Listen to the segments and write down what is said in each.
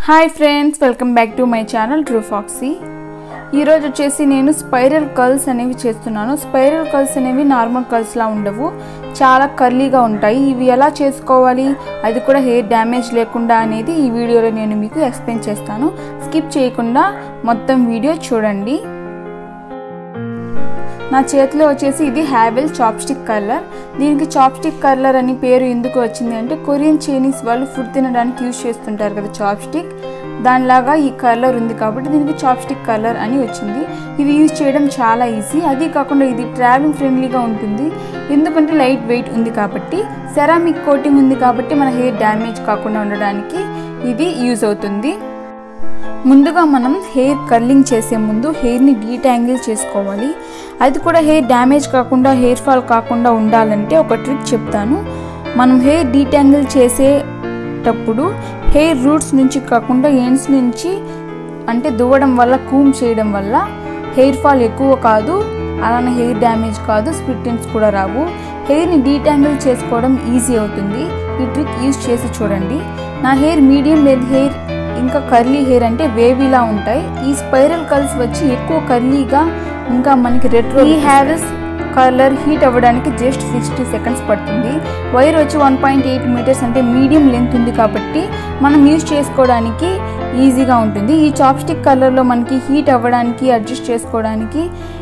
hi friends welcome back to my channel true Foxy ఈరోజు వచ్చేసి నేను స్పైరల్ కర్ల్స్ అనేవి చేస్తున్నాను స్పైరల్ కర్ల్స్ అనేవి నార్మల్ కర్ల్స్లా ఉండవు చాలా కర్లీగా ఉంటాయి ఇవి ఎలా చేసుకోవాలి అది కూడా హెయిర్ డ్యామేజ్ లేకుండా అనేది ఈ వీడియోలో నేను మీకు ఎక్స్ప్లెయిన్ చేస్తాను స్కిప్ చేయకుండా మొత్తం వీడియో చూడండి నా చేతిలో వచ్చేసి ఇది హ్యావెల్ చాప్స్టిక్ కలర్ దీనికి చాప్స్టిక్ కలర్ అని పేరు ఎందుకు వచ్చింది అంటే కొరియన్ చైనీస్ వాళ్ళు ఫుడ్ తినడానికి యూజ్ చేస్తుంటారు కదా చాప్స్టిక్ దానిలాగా ఈ కలర్ ఉంది కాబట్టి దీనికి చాప్స్టిక్ కలర్ అని వచ్చింది ఇది యూజ్ చేయడం చాలా ఈజీ అది కాకుండా ఇది ట్రావెలింగ్ ఫ్రెండ్లీగా ఉంటుంది ఎందుకంటే లైట్ వెయిట్ ఉంది కాబట్టి సెరామిక్ కోటింగ్ ఉంది కాబట్టి మన హెయిర్ డ్యామేజ్ కాకుండా ఉండడానికి ఇది యూజ్ అవుతుంది ముందుగా మనం హెయిర్ కర్లింగ్ చేసే ముందు హెయిర్ని డీటాంగిల్ చేసుకోవాలి అది కూడా హెయిర్ డ్యామేజ్ కాకుండా హెయిర్ ఫాల్ కాకుండా ఉండాలంటే ఒక ట్రిక్ చెప్తాను మనం హెయిర్ డీటాంగిల్ చేసేటప్పుడు హెయిర్ రూట్స్ నుంచి కాకుండా ఎండ్స్ నుంచి అంటే దువ్వడం వల్ల కూమ్ చేయడం వల్ల హెయిర్ ఫాల్ ఎక్కువ కాదు అలానే హెయిర్ డ్యామేజ్ కాదు స్ప్లిట్ ఎండ్స్ కూడా రావు హెయిర్ని డీటాంగిల్ చేసుకోవడం ఈజీ అవుతుంది ఈ ట్రిక్ యూజ్ చేసి చూడండి నా హెయిర్ మీడియం లెంత్ హెయిర్ ఇంకా కర్లీ హెయిర్ అంటే వేవీలా ఉంటాయి ఈ స్పైరల్ కర్ల్స్ వచ్చి ఎక్కువ కర్లీగా ఇంకా మనకి రెట్రో ఈ హెయిర్స్ కలర్ హీట్ అవ్వడానికి జస్ట్ సిక్స్టీ సెకండ్స్ పడుతుంది వైర్ వచ్చి వన్ పాయింట్ ఎయిట్ మీటర్స్ అంటే మీడియం లెంత్ ఉంది కాబట్టి మనం యూజ్ చేసుకోవడానికి ఈజీగా ఉంటుంది ఈ చాప్స్టిక్ కలర్లో మనకి హీట్ అవ్వడానికి అడ్జస్ట్ చేసుకోవడానికి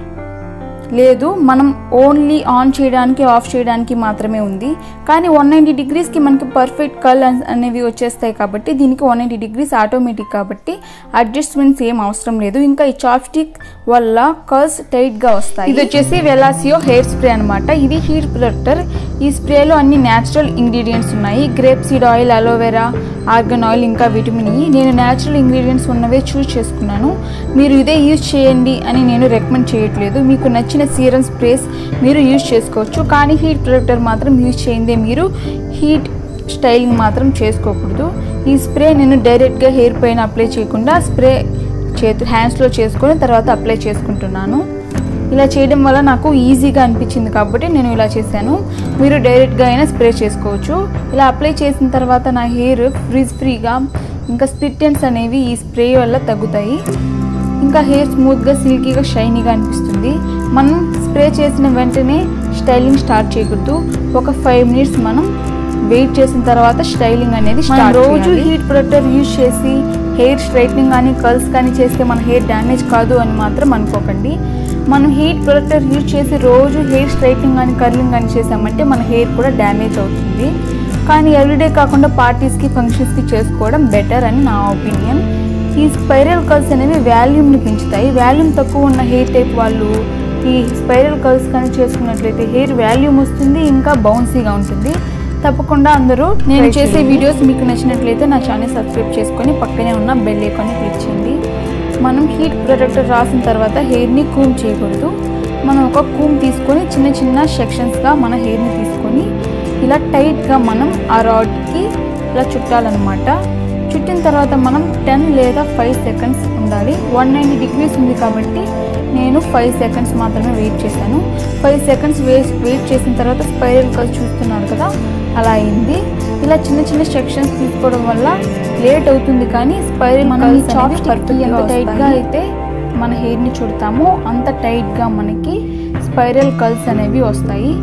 లేదు మనం ఓన్లీ ఆన్ చేయడానికి ఆఫ్ చేయడానికి మాత్రమే ఉంది కానీ వన్ నైంటీ డిగ్రీస్కి మనకి పర్ఫెక్ట్ కల్ అనేవి వచ్చేస్తాయి కాబట్టి దీనికి వన్ నైంటీ డిగ్రీస్ ఆటోమేటిక్ కాబట్టి అడ్జస్ట్మెంట్స్ ఏం అవసరం లేదు ఇంకా ఈ చాప్స్టిక్ వల్ల కర్ల్స్ టైట్గా వస్తాయి ఇది వచ్చేసి వెలాసియో హెయిర్ స్ప్రే అనమాట ఇది హీట్ ప్రొటెక్టర్ ఈ స్ప్రేలో అన్ని న్యాచురల్ ఇంగ్రీడియంట్స్ ఉన్నాయి grape seed oil aloe vera argan oil ఇంకా విటమిన్ ఈ నేను న్యాచురల్ ఇంగ్రీడియంట్స్ ఉన్నవే చూస్ చేసుకున్నాను మీరు ఇదే యూజ్ చేయండి అని నేను రికమెండ్ చేయట్లేదు మీకు నచ్చిన సీరం స్ప్రేస్ మీరు యూజ్ చేసుకోవచ్చు కానీ హీట్ ప్రొటెక్టర్ మాత్రం యూజ్ చేయందే మీరు హీట్ స్టైలింగ్ మాత్రం చేసుకోకూడదు ఈ స్ప్రే నేను డైరెక్ట్గా హెయిర్ పైన అప్లై చేయకుండా స్ప్రే చేతి హ్యాండ్స్లో చేసుకొని తర్వాత అప్లై చేసుకుంటున్నాను ఇలా చేయడం వల్ల నాకు ఈజీగా అనిపించింది కాబట్టి నేను ఇలా చేశాను మీరు డైరెక్ట్గా అయినా స్ప్రే చేసుకోవచ్చు ఇలా అప్లై చేసిన తర్వాత నా హెయిర్ ఫ్రీజ్ ఫ్రీగా ఇంకా స్ప్లిట్ ఎండ్స్ అనేవి ఈ స్ప్రే వల్ల తగ్గుతాయి ఇంకా హెయిర్ స్మూత్గా సిల్కీగా షైనీగా అనిపిస్తుంది మనం స్ప్రే చేసిన వెంటనే స్టైలింగ్ స్టార్ట్ చేయకూడదు ఒక ఫైవ్ మినిట్స్ మనం వెయిట్ చేసిన తర్వాత స్టైలింగ్ అనేది స్టార్ట్ రోజు హీట్ ప్రొటెక్టర్ యూజ్ చేసి హెయిర్ స్ట్రైట్నింగ్ కానీ కర్ల్స్ కానీ చేస్తే మన హెయిర్ డ్యామేజ్ కాదు అని మాత్రం అనుకోకండి మనం హీట్ ప్రొటెక్టర్ యూజ్ చేసి రోజు హెయిర్ స్ట్రైట్నింగ్ కానీ కర్లింగ్ కానీ చేసామంటే మన హెయిర్ కూడా డ్యామేజ్ అవుతుంది కానీ ఎవ్రీడే కాకుండా పార్టీస్కి ఫంక్షన్స్కి చేసుకోవడం బెటర్ అని నా ఒపీనియన్ ఈ స్పైరల్ కర్ల్స్ అనేవి వాల్యూమ్ని పెంచుతాయి వాల్యూమ్ తక్కువ ఉన్న హెయిర్ టైప్ వాళ్ళు ఈ స్పైరల్ కర్ల్స్ కానీ చేసుకున్నట్లయితే హెయిర్ వాల్యూమ్ వస్తుంది ఇంకా బౌన్సీగా ఉంటుంది తప్పకుండా అందరూ నేను చేసే వీడియోస్ మీకు నచ్చినట్లయితే నా ఛానల్ సబ్స్క్రైబ్ చేసుకొని పక్కనే ఉన్న బెల్ ఐకాన్ని క్లిక్ చేయండి మనం హీట్ ప్రొటెక్టర్ రాసిన తర్వాత హెయిర్ని కూమ్ చేయకూడదు మనం ఒక కూమ్ తీసుకొని చిన్న చిన్న సెక్షన్స్గా మన హెయిర్ని తీసుకొని ఇలా టైట్గా మనం ఆ రాడ్కి ఇలా చుట్టాలన్నమాట చుట్టిన తర్వాత మనం టెన్ లేదా ఫైవ్ సెకండ్స్ ఉండాలి వన్ నైంటీ డిగ్రీస్ ఉంది కాబట్టి నేను ఫైవ్ సెకండ్స్ మాత్రమే వెయిట్ చేశాను ఫైవ్ సెకండ్స్ వెయిట్ వెయిట్ చేసిన తర్వాత స్పైరల్ కల్ చూస్తున్నారు కదా అలా అయింది ఇలా చిన్న చిన్న సెక్షన్స్ తీసుకోవడం వల్ల లేట్ అవుతుంది కానీ స్పైరల్ మనం చాప్ ఎంత టైట్గా అయితే మన హెయిర్ని చుడతామో అంత టైట్గా మనకి స్పైరల్ కల్స్ అనేవి వస్తాయి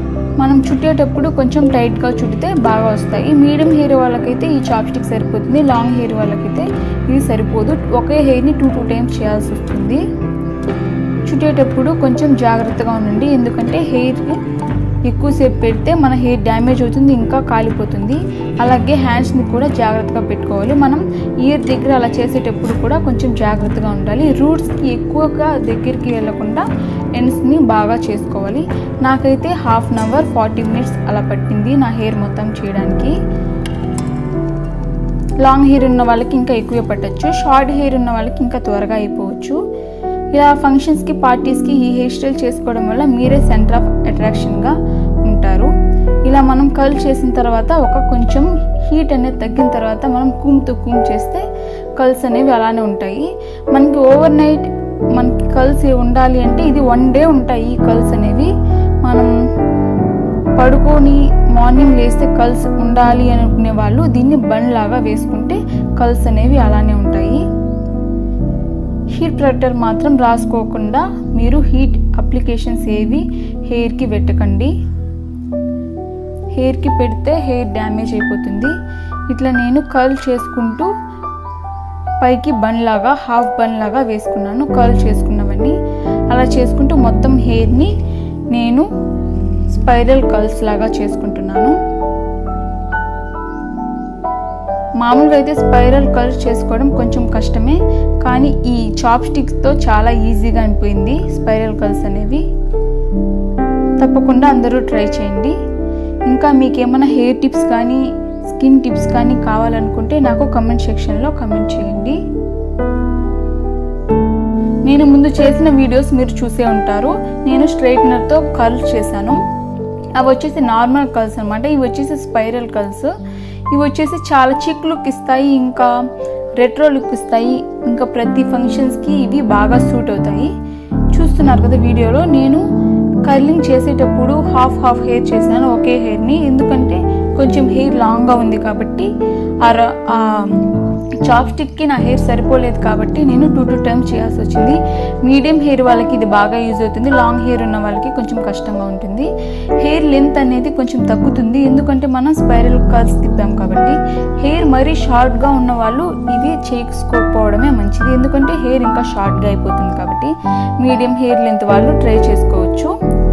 మనం చుట్టేటప్పుడు కొంచెం టైట్గా చుడితే బాగా వస్తాయి మీడియం హెయిర్ వాళ్ళకైతే ఈ చాప్స్టిక్ సరిపోతుంది లాంగ్ హెయిర్ వాళ్ళకైతే ఇది సరిపోదు ఒకే హెయిర్ని టూ టూ టైమ్స్ చేయాల్సి వస్తుంది చుట్టేటప్పుడు కొంచెం జాగ్రత్తగా ఉండండి ఎందుకంటే హెయిర్ ఎక్కువసేపు పెడితే మన హెయిర్ డ్యామేజ్ అవుతుంది ఇంకా కాలిపోతుంది అలాగే హ్యాండ్స్ని కూడా జాగ్రత్తగా పెట్టుకోవాలి మనం ఇయర్ దగ్గర అలా చేసేటప్పుడు కూడా కొంచెం జాగ్రత్తగా ఉండాలి రూట్స్కి ఎక్కువగా దగ్గరికి వెళ్ళకుండా ఎండ్స్ని బాగా చేసుకోవాలి నాకైతే half an hour forty minutes అలా పట్టింది నా హెయిర్ మొత్తం చేయడానికి లాంగ్ హెయిర్ ఉన్న వాళ్ళకి ఇంకా ఎక్కువే పట్టచ్చు షార్ట్ హెయిర్ ఉన్న వాళ్ళకి ఇంకా త్వరగా అయిపోవచ్చు ఇలా ఫంక్షన్స్కి పార్టీస్కి ఈ హెయిర్ స్టైల్ చేసుకోవడం వల్ల మీరే సెంటర్ ఆఫ్ అట్రాక్షన్గా ఉంటారు ఇలా మనం కర్ల్ చేసిన తర్వాత ఒక కొంచెం హీట్ అనేది తగ్గిన తర్వాత మనం కూమ్తో కూమ్ చేస్తే కర్ల్స్ అనేవి అలానే ఉంటాయి మనకి ఓవర్ నైట్ మనకి కర్ల్స్ ఉండాలి అంటే ఇది వన్ డే ఉంటాయి ఈ కర్ల్స్ అనేవి మనం పడుకొని మార్నింగ్ లేస్తే కల్స్ ఉండాలి అనుకునే వాళ్ళు దీన్ని బన్ లాగా వేసుకుంటే కల్స్ అనేవి అలానే ఉంటాయి హీట్ ప్రొటెక్టర్ మాత్రం రాసుకోకుండా మీరు హీట్ అప్లికేషన్స్ ఏవి హెయిర్కి పెట్టకండి హెయిర్కి పెడితే హెయిర్ డ్యామేజ్ అయిపోతుంది ఇట్లా నేను కర్ల్ చేసుకుంటూ పైకి బన్ లాగా హాఫ్ బన్ లాగా వేసుకున్నాను కర్ల్ చేసుకున్నవన్నీ అలా చేసుకుంటూ మొత్తం హెయిర్ని నేను స్పైరల్ కర్ల్స్ లాగా చేసుకుంటున్నాను మామూలుగా అయితే స్పైరల్ కర్ల్స్ చేసుకోవడం కొంచెం కష్టమే కానీ ఈ చాప్ స్టిక్స్తో చాలా ఈజీగా అనిపోయింది స్పైరల్ కర్ల్స్ అనేవి తప్పకుండా అందరూ ట్రై చేయండి ఇంకా మీకు ఏమైనా హెయిర్ టిప్స్ కానీ స్కిన్ టిప్స్ కానీ కావాలనుకుంటే నాకు కమెంట్ సెక్షన్లో కమెంట్ చేయండి నేను ముందు చేసిన వీడియోస్ మీరు చూసే ఉంటారు నేను స్ట్రైట్నర్తో కర్ల్ చేశాను అవి వచ్చేసి నార్మల్ కర్ల్స్ అనమాట ఇవి వచ్చేసి స్పైరల్ కర్ల్స్ ఇవి వచ్చేసి చాలా చిక్ లుక్ ఇస్తాయి ఇంకా రెట్రో లుక్ ఇస్తాయి ఇంకా ప్రతి ఫంక్షన్స్కి ఇవి బాగా సూట్ అవుతాయి చూస్తున్నారు కదా వీడియోలో నేను కర్లింగ్ చేసేటప్పుడు హాఫ్ హాఫ్ హెయిర్ చేశాను ఒకే హెయిర్ని ఎందుకంటే కొంచెం హెయిర్ లాంగ్గా ఉంది కాబట్టి ఆ చాప్ స్టిక్కి నా హెయిర్ సరిపోలేదు కాబట్టి నేను టూ టూ టైమ్స్ చేయాల్సి వచ్చింది మీడియం హెయిర్ వాళ్ళకి ఇది బాగా యూజ్ అవుతుంది లాంగ్ హెయిర్ ఉన్న వాళ్ళకి కొంచెం కష్టంగా ఉంటుంది హెయిర్ లెంత్ అనేది కొంచెం తగ్గుతుంది ఎందుకంటే మనం స్పైరల్ కర్ల్స్ తిప్పాం కాబట్టి హెయిర్ మరీ షార్ట్గా ఉన్న వాళ్ళు ఇవి చేసుకోకపోవడమే మంచిది ఎందుకంటే హెయిర్ ఇంకా షార్ట్గా అయిపోతుంది కాబట్టి మీడియం హెయిర్ లెంత్ వాళ్ళు ట్రై చేసుకోవచ్చు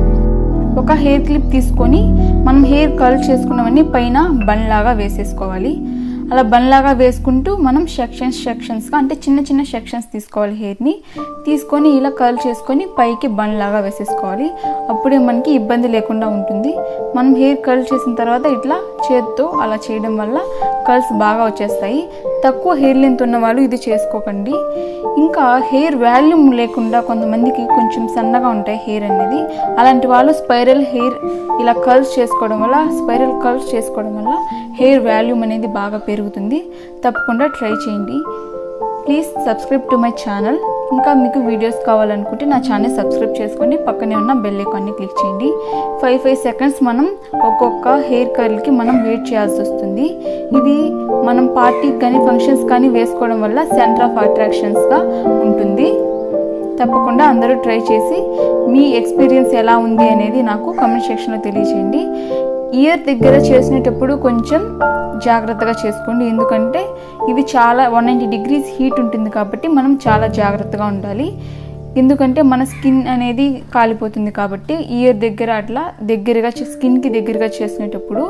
ఒక హెయిర్ క్లిప్ తీసుకొని మనం హెయిర్ కర్ల్ చేసుకున్నవన్నీ పైన బన్ లాగా వేసేసుకోవాలి అలా బన్లాగా వేసుకుంటూ మనం సెక్షన్స్ సెక్షన్స్గా అంటే చిన్న చిన్న సెక్షన్స్ తీసుకోవాలి హెయిర్ని తీసుకొని ఇలా కర్ల్ చేసుకొని పైకి బన్ లాగా వేసేసుకోవాలి అప్పుడే మనకి ఇబ్బంది లేకుండా ఉంటుంది మనం హెయిర్ కర్ల్ చేసిన తర్వాత ఇట్లా చేత్తో అలా చేయడం వల్ల కర్ల్స్ బాగా వచ్చేస్తాయి తక్కువ హెయిర్ లెంత్ ఉన్న వాళ్ళు ఇది చేసుకోకండి ఇంకా హెయిర్ వాల్యూమ్ లేకుండా కొంతమందికి కొంచెం సన్నగా ఉంటాయి హెయిర్ అనేది అలాంటి వాళ్ళు స్పైరల్ హెయిర్ ఇలా కర్ల్స్ చేసుకోవడం వల్ల స్పైరల్ కర్ల్స్ చేసుకోవడం వల్ల హెయిర్ వాల్యూమ్ అనేది బాగా పెరుగుతుంది తప్పకుండా ట్రై చేయండి please subscribe to my channel ఇంకా మీకు వీడియోస్ కావాలనుకుంటే నా ఛానల్ సబ్స్క్రైబ్ చేసుకోండి పక్కనే ఉన్న బెల్ ఐకాన్ని క్లిక్ చేయండి ఫైవ్ ఫైవ్ సెకండ్స్ మనం ఒక్కొక్క హెయిర్ కర్ల్కి మనం వెయిట్ చేయాల్సి వస్తుంది ఇది మనం పార్టీకి కానీ ఫంక్షన్స్ కానీ వేసుకోవడం వల్ల సెంటర్ ఆఫ్ అట్రాక్షన్స్గా ఉంటుంది తప్పకుండా అందరూ ట్రై చేసి మీ ఎక్స్పీరియన్స్ ఎలా ఉంది అనేది నాకు కమెంట్ సెక్షన్లో తెలియచేయండి ఇయర్ దగ్గర చేసినప్పుడు కొంచెం జాగ్రత్తగా చేసుకోండి ఎందుకంటే ఇది చాలా వన్ నైంటీ డిగ్రీస్ హీట్ ఉంటుంది కాబట్టి మనం చాలా జాగ్రత్తగా ఉండాలి ఎందుకంటే మన స్కిన్ అనేది కాలిపోతుంది కాబట్టి ఇయర్ దగ్గర అట్లా దగ్గరగా స్కిన్కి దగ్గరగా చేసినప్పుడు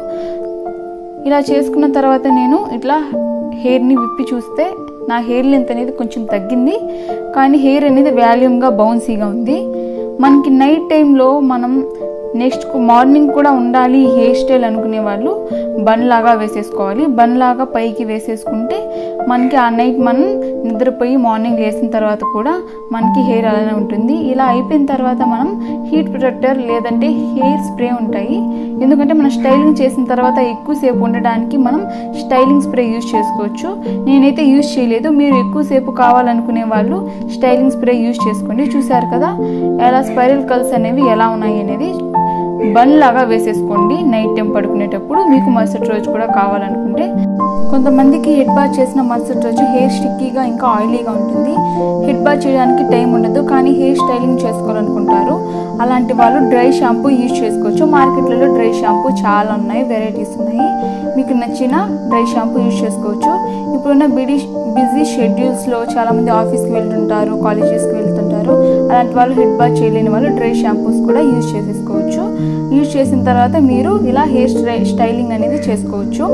ఇలా చేసుకున్న తర్వాత నేను ఇట్లా హెయిర్ని విప్పి చూస్తే నా హెయిర్ లెంత్ అనేది కొంచెం తగ్గింది కానీ హెయిర్ అనేది వాల్యూమ్గా బౌన్సీగా ఉంది మనకి నైట్ టైంలో మనం నెక్స్ట్ మార్నింగ్ కూడా ఉండాలి హెయిర్ స్టైల్ అనుకునే వాళ్ళు బన్ లాగా వేసేసుకోవాలి బన్ లాగా పైకి వేసేసుకుంటే మనకి ఆ నైట్ మనం నిద్రపోయి మార్నింగ్ లేసిన తర్వాత కూడా మనకి హెయిర్ అలానే ఉంటుంది ఇలా అయిపోయిన తర్వాత మనం హీట్ ప్రొటెక్టర్ లేదంటే హెయిర్ స్ప్రే ఉంటాయి ఎందుకంటే మనం స్టైలింగ్ చేసిన తర్వాత ఎక్కువసేపు ఉండడానికి మనం స్టైలింగ్ స్ప్రే యూజ్ చేసుకోవచ్చు నేనైతే యూజ్ చేయలేదు మీరు ఎక్కువసేపు కావాలనుకునే వాళ్ళు స్టైలింగ్ స్ప్రే యూజ్ చేసుకోండి చూసారు కదా ఎలా స్పైరల్ కల్స్ అనేవి ఎలా ఉన్నాయి అనేది బన్ లాగా వేసేసుకోండి నైట్ టైం పడుకునేటప్పుడు మీకు మరుసటి రోజు కూడా కావాలనుకుంటే కొంతమందికి హెడ్ బాత్ చేసిన మరుసటి రోజు హెయిర్ స్టిక్కీగా ఇంకా ఆయిలీగా ఉంటుంది హెడ్ బాత్ చేయడానికి టైం ఉండదు కానీ హెయిర్ స్టైలింగ్ చేసుకోవాలనుకుంటారు అలాంటి వాళ్ళు డ్రై షాంపూ యూజ్ చేసుకోవచ్చు మార్కెట్లలో డ్రై షాంపూ చాలా ఉన్నాయి వెరైటీస్ ఉన్నాయి మీకు నచ్చిన డ్రై షాంపూ యూజ్ చేసుకోవచ్చు ఇప్పుడున్న బిడీ బిజీ షెడ్యూల్స్లో చాలామంది ఆఫీస్కి వెళ్తుంటారు కాలేజెస్కి వెళ్తుంటారు అలాంటి వాళ్ళు హెడ్ బాత్ చేయలేని వాళ్ళు డ్రై షాంపూస్ కూడా యూజ్ చేసేసుకోవచ్చు యూజ్ చేసిన తర్వాత మీరు ఇలా హెయిర్ స్టై స్టైలింగ్ అనేది చేసుకోవచ్చు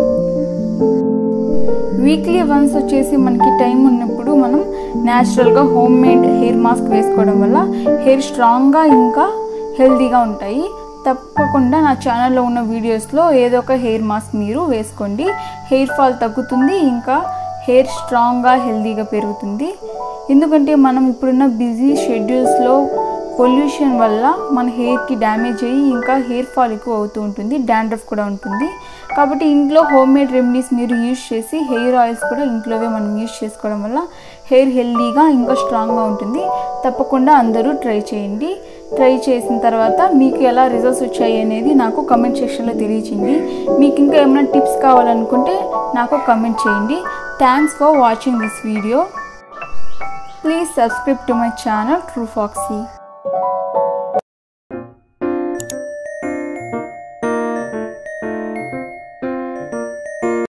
వీక్లీ వన్స్ వచ్చేసి మనకి టైం ఉన్నప్పుడు మనం న్యాచురల్గా హోమ్ మేడ్ హెయిర్ మాస్క్ వేసుకోవడం వల్ల హెయిర్ స్ట్రాంగ్గా ఇంకా హెల్తీగా ఉంటాయి తప్పకుండా నా ఛానల్లో ఉన్న వీడియోస్లో ఏదో ఒక హెయిర్ మాస్క్ మీరు వేసుకోండి హెయిర్ ఫాల్ తగ్గుతుంది ఇంకా హెయిర్ స్ట్రాంగ్గా హెల్తీగా పెరుగుతుంది ఎందుకంటే మనం ఇప్పుడున్న బిజీ షెడ్యూల్స్లో పొల్యూషన్ వల్ల మన హెయిర్కి డ్యామేజ్ అయ్యి ఇంకా హెయిర్ ఫాల్ ఎక్కువ అవుతూ ఉంటుంది డాండ్రఫ్ కూడా ఉంటుంది కాబట్టి ఇంట్లో హోమ్ మేడ్ రెమెడీస్ మీరు యూజ్ చేసి హెయిర్ ఆయిల్స్ కూడా ఇంట్లోవే మనం యూజ్ చేసుకోవడం వల్ల హెయిర్ హెల్దీగా ఇంకా స్ట్రాంగ్గా ఉంటుంది తప్పకుండా అందరూ ట్రై చేయండి ట్రై చేసిన తర్వాత మీకు ఎలా రిజల్ట్స్ వచ్చాయి అనేది నాకు కమెంట్ సెక్షన్లో తెలియచేయండి మీకు ఇంకా ఏమైనా టిప్స్ కావాలనుకుంటే నాకు కమెంట్ చేయండి thanks for watching this video please subscribe to my channel true ఫాక్సీ